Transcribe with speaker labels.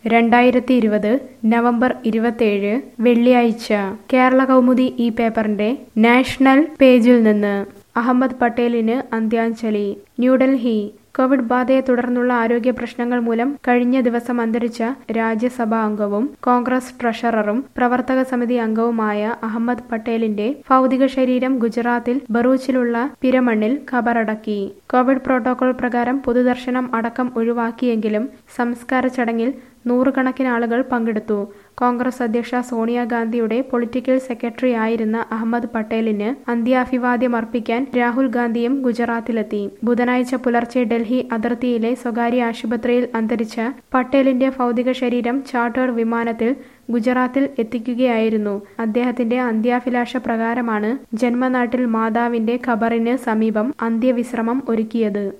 Speaker 1: രണ്ടായിരത്തി ഇരുപത് നവംബർ ഇരുപത്തേഴ് വെള്ളിയാഴ്ച കേരള കൗമുദി ഈ പേപ്പറിന്റെ നാഷണൽ പേജിൽ നിന്ന് അഹമ്മദ് പട്ടേലിന് അന്ത്യാഞ്ജലി ന്യൂഡൽഹി കോവിഡ് ബാധയെ തുടർന്നുള്ള ആരോഗ്യ പ്രശ്നങ്ങൾ മൂലം കഴിഞ്ഞ ദിവസം അന്തരിച്ച രാജ്യസഭാ അംഗവും കോൺഗ്രസ് ട്രഷററും പ്രവർത്തക സമിതി അംഗവുമായ അഹമ്മദ് പട്ടേലിന്റെ ഭൗതിക ശരീരം ഗുജറാത്തിൽ ബറൂച്ചിലുള്ള പിരമണ്ണിൽ ഖബറടക്കി കോവിഡ് പ്രോട്ടോകോൾ പ്രകാരം പൊതുദർശനം അടക്കം ഒഴിവാക്കിയെങ്കിലും സംസ്കാര ചടങ്ങിൽ നൂറുകണക്കിന് ആളുകൾ പങ്കെടുത്തു കോൺഗ്രസ് അധ്യക്ഷ സോണിയാഗാന്ധിയുടെ പൊളിറ്റിക്കൽ സെക്രട്ടറി ആയിരുന്ന അഹമ്മദ് പട്ടേലിന് അന്ത്യാഭിവാദ്യം അർപ്പിക്കാൻ രാഹുൽ ഗാന്ധിയും ഗുജറാത്തിലെത്തി ബുധനാഴ്ച പുലർച്ചെ ഡൽഹി അതിർത്തിയിലെ സ്വകാര്യ ആശുപത്രിയിൽ അന്തരിച്ച പട്ടേലിന്റെ ഭൗതിക ശരീരം ചാർട്ടേഡ് വിമാനത്തിൽ ഗുജറാത്തിൽ എത്തിക്കുകയായിരുന്നു അദ്ദേഹത്തിന്റെ അന്ത്യാഭിലാഷ പ്രകാരമാണ് ജന്മനാട്ടിൽ മാതാവിന്റെ ഖബറിന് സമീപം അന്ത്യവിശ്രമം ഒരുക്കിയത്